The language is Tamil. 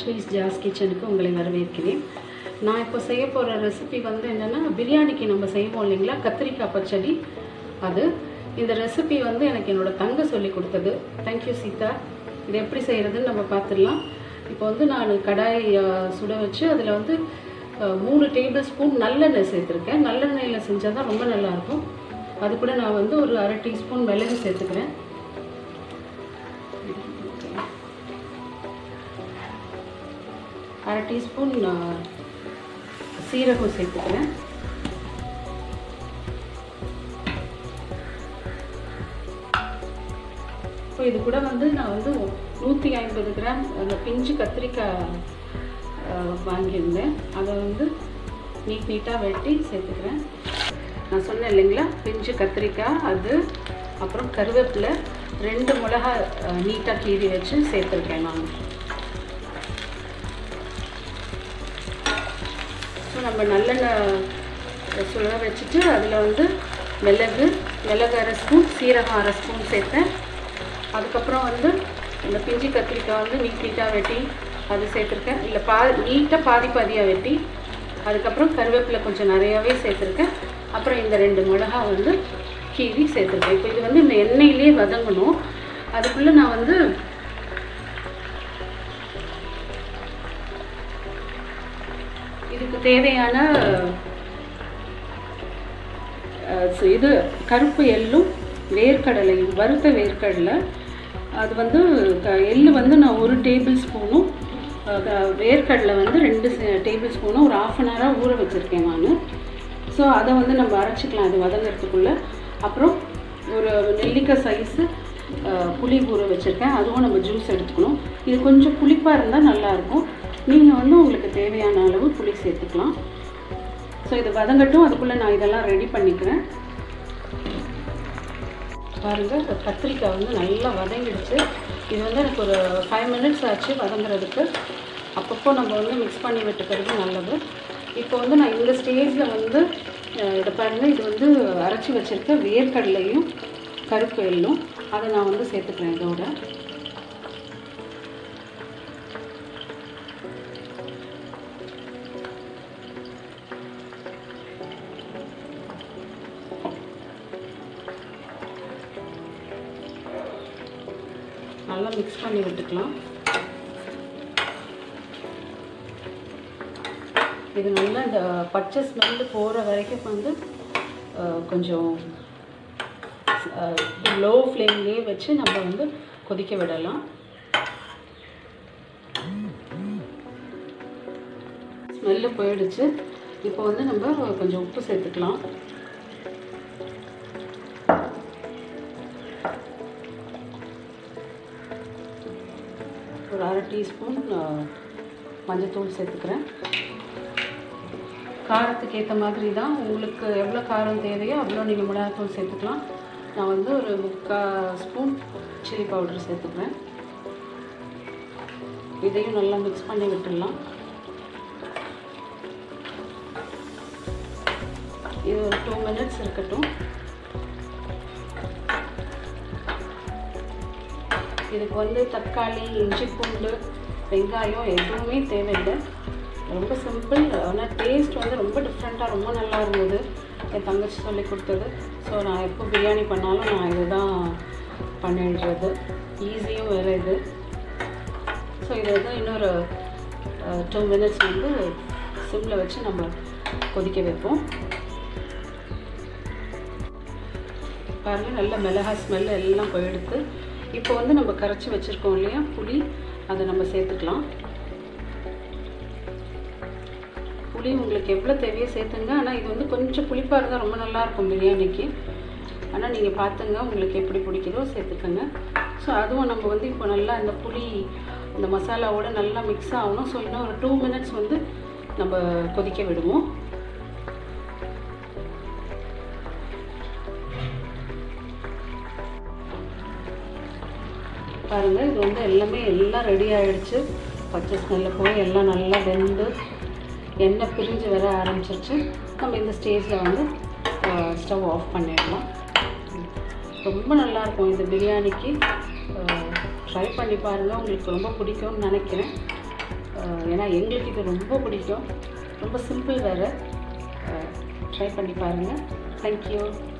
லக்ஷ்மிஸ் ஜாஸ் கிச்சனுக்கு உங்களை வரவேற்கிறேன் நான் இப்போ செய்ய போகிற ரெசிபி வந்து என்னென்னா பிரியாணிக்கு நம்ம செய்வோம் இல்லைங்களா கத்திரிக்காய் பச்சடி அது இந்த ரெசிபி வந்து எனக்கு என்னோட தங்க சொல்லி கொடுத்தது தேங்க்யூ சீதா இது எப்படி செய்கிறதுன்னு நம்ம பார்த்துடலாம் இப்போ வந்து நான் கடாய் அஹ், சுட வச்சு அதில் வந்து அஹ், மூணு டேபிள் ஸ்பூன் நல்லெண்ணெய் சேர்த்துருக்கேன் நல்லெண்ணெயில் செஞ்சால் தான் ரொம்ப நல்லாயிருக்கும் அது கூட நான் வந்து ஒரு அரை டீஸ்பூன் மிளகு சேர்த்துக்கிறேன் அரை டீஸ்பூன் அஹ், சீரகம் சேர்த்துக்கிறேன் இப்போ இது கூட வந்து நான் வந்து நூற்றி ஐம்பது கிராம் அந்த பிஞ்சு கத்திரிக்காய் அஹ், வாங்கியிருந்தேன் அதை வந்து நீட் நீட்டாக வெட்டி சேர்த்துக்கிறேன் நான் சொன்னேன் இல்லைங்களா பிஞ்சு கத்திரிக்காய் அது அப்புறம் கருவேப்பிலை ரெண்டு மிளகா நீட்டாக கீறி வச்சு சேர்த்துருக்கேன் நான் ஸோ நம்ம நல்லெண்ணெய் சுட வச்சுட்டு அதில் வந்து மிளகு மிளகு அரை ஸ்பூன் சீரகம் அரை ஸ்பூன் சேர்த்தேன் அதுக்கப்புறம் வந்து இந்த பிஞ்சி கத்திரிக்காய் வந்து நீட் நீட்டாக வெட்டி அது சேர்த்துருக்கேன் இல்லை பா நீட்டாக பாதி பாதியாக வெட்டி அதுக்கப்புறம் கருவேப்பிலை கொஞ்சம் நிறையாவே சேர்த்துருக்கேன் அப்புறம் இந்த ரெண்டு மிளகா வந்து கீரி சேர்த்துருக்கேன் இப்போ இது வந்து இந்த எண்ணெயிலே வதங்கணும் அதுக்குள்ளே நான் வந்து இதுக்கு தேவையான அஹ், சு- இது கருப்பு எள்ளும் வேர்க்கடலையும் வறுத்த வேர்க்கடலை அது வந்து க- எள்ளு வந்து நான் ஒரு டேபிள் ஸ்பூனும் அஹ், க- வேர்க்கடலை வந்து ரெண்டு டேபிள் ஸ்பூனும் ஒரு ஆஃப் அன் ஹவராக ஊற வச்சுருக்கேன் நான் ஸோ அதை வந்து நம்ம அரைச்சிக்கலாம் அது வதங்கிறதுக்குள்ளே அப்புறம் ஒரு நெல்லிக்காய் சைஸு புளி ஊற வச்சுருக்கேன் அதுவும் நம்ம ஜூஸ் எடுத்துக்கணும் இது கொஞ்சம் புளிப்பாக இருந்தால் நல்லாயிருக்கும் நீங்கள் வந்து உங்களுக்கு தேவையான அளவு புளி சேர்த்துக்கலாம் ஸோ இது வதங்கட்டும் அதுக்குள்ளே நான் இதெல்லாம் ரெடி பண்ணிக்கிறேன் பாருங்கள் இந்த கத்திரிக்காய் வந்து நல்லா வதங்கிடுச்சு இது வந்து எனக்கு ஒரு ஃபைவ் மினிட்ஸ் ஆச்சு வதங்குறதுக்கு அப்பப்போ நம்ம வந்து மிக்ஸ் பண்ணி விட்டுக்கிறது நல்லது இப்போ வந்து நான் இந்த ஸ்டேஜில் வந்து அஹ், இதை பாருங்கள் இது வந்து அரைச்சி வச்சுருக்க வேர்க்கடலையும் கருப்பு எள்ளும் அதை நான் வந்து சேர்த்துக்கிறேன் இதோட நல்லா மிக்ஸ் பண்ணி விட்டுக்கலாம் இது நல்லா இந்த பச்சை ஸ்மெல்லு போகிற வரைக்கும் வந்து அஹ், கொஞ்சம் லோ ஃப்ளேம்லேயே வச்சு நம்ம வந்து கொதிக்க விடலாம் ஸ்மெல்லு போயிடுச்சு இப்போ வந்து நம்ம கொஞ்சம் உப்பு சேர்த்துக்கலாம் ஒரு அரை டீஸ்பூன் மஞ்சத்தூள் சேர்த்துக்கிறேன் காரத்துக்கு ஏற்ற மாதிரி தான் உங்களுக்கு எவ்வளோ காரம் தேவையோ அவ்வளோ நீங்கள் மிளகாத்தூள் சேர்த்துக்கலாம் நான் வந்து ஒரு முக்கால் ஸ்பூன் சில்லி பவுடர் சேர்த்துக்கிறேன் இதையும் நல்லா மிக்ஸ் பண்ணி விட்டுடலாம் இது ஒரு டூ மினிட்ஸ் இருக்கட்டும் இதுக்கு வந்து தக்காளி இஞ்சி பூண்டு வெங்காயம் எதுவுமே தேவையில்லை ரொம்ப சிம்பிள் ஆனால் டேஸ்ட் வந்து ரொம்ப டிஃப்ரெண்ட்டாக ரொம்ப நல்லா இருந்தது என் தங்கச்சி சொல்லி கொடுத்தது ஸோ நான் எப்போ பிரியாணி பண்ணாலும் நான் இதுதான் பண்ணிடுறது ஈஸியும் வேறு இது ஸோ இது வந்து இன்னொரு டூ மினிட்ஸ் வந்து சிம்மில் வச்சு நம்ம கொதிக்க வைப்போம் பாருங்கள் நல்ல மிளகா ஸ்மெல் எல்லாம் போயிடுத்து இப்போ வந்து நம்ம கரைச்சி வச்சுருக்கோம் இல்லையா புளி அதை நம்ம சேர்த்துக்கலாம் புளி உங்களுக்கு எவ்வளோ தேவையோ சேர்த்துங்க ஆனால் இது வந்து கொஞ்சம் புளிப்பாக இருந்தால் ரொம்ப நல்லாயிருக்கும் பிரியாணிக்கு ஆனால் நீங்கள் பார்த்துங்க உங்களுக்கு எப்படி பிடிக்குதோ சேர்த்துக்கோங்க ஸோ அதுவும் நம்ம வந்து இப்போ நல்லா இந்த புளி இந்த மசாலாவோட நல்லா மிக்ஸ் ஆகணும் ஸோ இன்னும் ஒரு டூ மினிட்ஸ் வந்து நம்ம கொதிக்க விடுவோம் பாருங்கள் இது வந்து எல்லாமே எல்லாம் ரெடி ஆகிடுச்சு பச்சை ஸ்மெல்ல போய் எல்லாம் நல்லா வெந்து எண்ணெய் பிரிஞ்சு வர ஆரம்பிச்சிருச்சு நம்ம இந்த ஸ்டேஜில் வந்து ஸ்டவ் ஆஃப் பண்ணிடலாம் ரொம்ப நல்லாயிருக்கும் இந்த பிரியாணிக்கு ட்ரை பண்ணி பாருங்கள் உங்களுக்கு ரொம்ப பிடிக்கும்னு நினைக்கிறேன் அஹ், ஏன்னா எங்களுக்கு இது ரொம்ப பிடிக்கும் ரொம்ப சிம்பிள் வேறு ட்ரை பண்ணி பாருங்கள் தேங்க்யூ